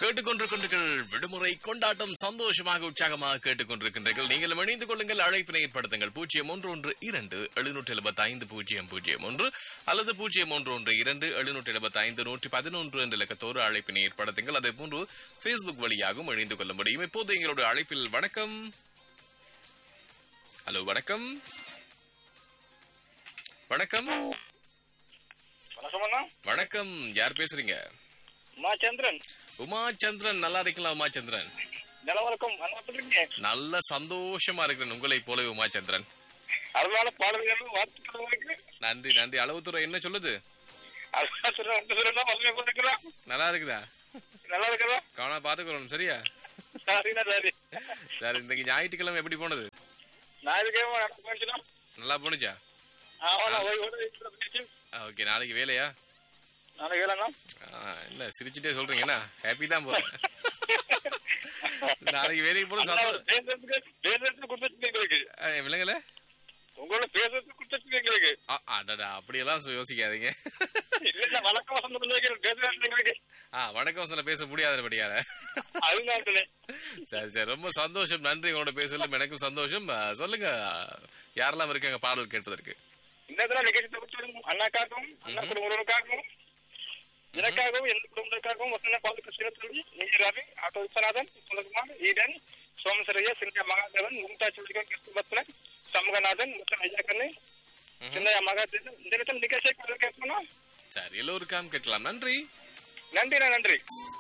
கேட்டுக்கொண்டிருக்கின்றீர்கள் விடுமுறை கொண்டாட்டம் சந்தோஷமாக உற்சாகமாக கேட்டுக்கொண்டிருக்கின்றீர்கள் நீங்கள் இணைந்து கொள்ளுங்கள் அழைப்பினை ஏற்படுத்துங்கள் பூஜ்ஜியம் ஒன்று ஒன்று இரண்டு எழுநூற்றி எழுபத்தி ஐந்து பூஜ்ஜியம் பூஜ்ஜியம் ஒன்று அல்லது பூஜ்ஜியம் ஒன்று ஒன்று இரண்டு எழுநூற்றி எழுபத்தி ஐந்து நூற்றி பதினொன்று என்ற இலக்கத்தோடு அழைப்பினை ஏற்படுத்துங்கள் அதே போன்று பேஸ்புக் வழியாகவும் இணைந்து கொள்ள முடியும் இப்போது எங்களுடைய அழைப்பில் வணக்கம் ஹலோ வணக்கம் வணக்கம் வணக்கம் அண்ணா வணக்கம் யார் பேசுறீங்க உமா சந்திரன் உமா சந்திரன் நல்லா இருக்கீங்களா உமா சந்திரன் நிலவரக்கம் அண்ணா எப்படி இருக்கீங்க நல்ல சந்தோஷமா இருக்கிறேன் உங்களை போலவே உமா சந்திரன் அருமையான பாடல்கள் வாழ்த்துக்கள் உங்களுக்கு நன்றி நன்றி அளவுத்துறை என்ன சொல்லுது அருமையா சொல்றேன் ரெண்டு சொல்றேன் வசமே போட்டுக்கலாம் நல்லா இருக்குதா நல்லா இருக்கிறதா கவனம் பாத்துக்கிறோம் சரியா சரிண்ணா சரி சரி இன்னைக்கு ஞாயிற்றுக்கிழமை எப்படி போனது ஞாயிற்றுக்கிழமை நடந்து போயிடுச்சுனா நல்லா போனுச்சா ஆமாண்ணா ஓய்வோட வீட்டுல போயிடுச்சு ஓகே நாளைக்கு வேலையா நாளைக்கு வேலைண்ணா ஆ, என்ன சிரிச்சுட்டே சொல்றீங்கன்னா ஹாப்பி தான் போறேன் நாளைக்கு வேலைக்கு போற அண்ணா, சந்தோஷம் பேசுறதுக்கு பேசுறதுக்கு கொடுத்துச்சு எங்களுக்கு விலங்கல உங்களோட பேசுறதுக்கு கொடுத்துச்சு எங்களுக்கு அடடா அப்படியெல்லாம் சு- யோசிக்காதீங்க இல்ல வழக்கம் வசந்தம் பேசுறது எங்களுக்கு ஆ வணக்கம் வசன பேச முடியாதபடியால அதுதான் சொன்னேன் சரி சரி ரொம்ப சந்தோஷம் நன்றி உங்களோட பேசலும் எனக்கும் சந்தோஷம் ஆ, சொல்லுங்க யாரெல்லாம் இருக்காங்க பாடல் கேட்பதற்கு இந்த தடவை நிகழ்ச்சி தொகுத்து அண்ணாக்காகவும் அண்ணா குடும்பங்களுக்காகவும் எனக்காகவும் எந்த குடும்பங்களுக்காகவும் வசந்த பாலுக்கு சிறப்பு நீராவி ஆட்டோ விஸ்வநாதன் சுந்தரகுமார் ஈடன் சோமசரையா சின்ன மகாதேவன் மும்தா சுழிகன் கிருஷ்ணபத்மன் சமூகநாதன் மற்றும் ஐயாக்கண்ணு சின்னையா மகாதேவன் இந்த இடத்துல நிகழ்ச்சியை கேட்கணும் சரி எல்லோருக்காம் கேட்கலாம் நன்றி நன்றி நன்றி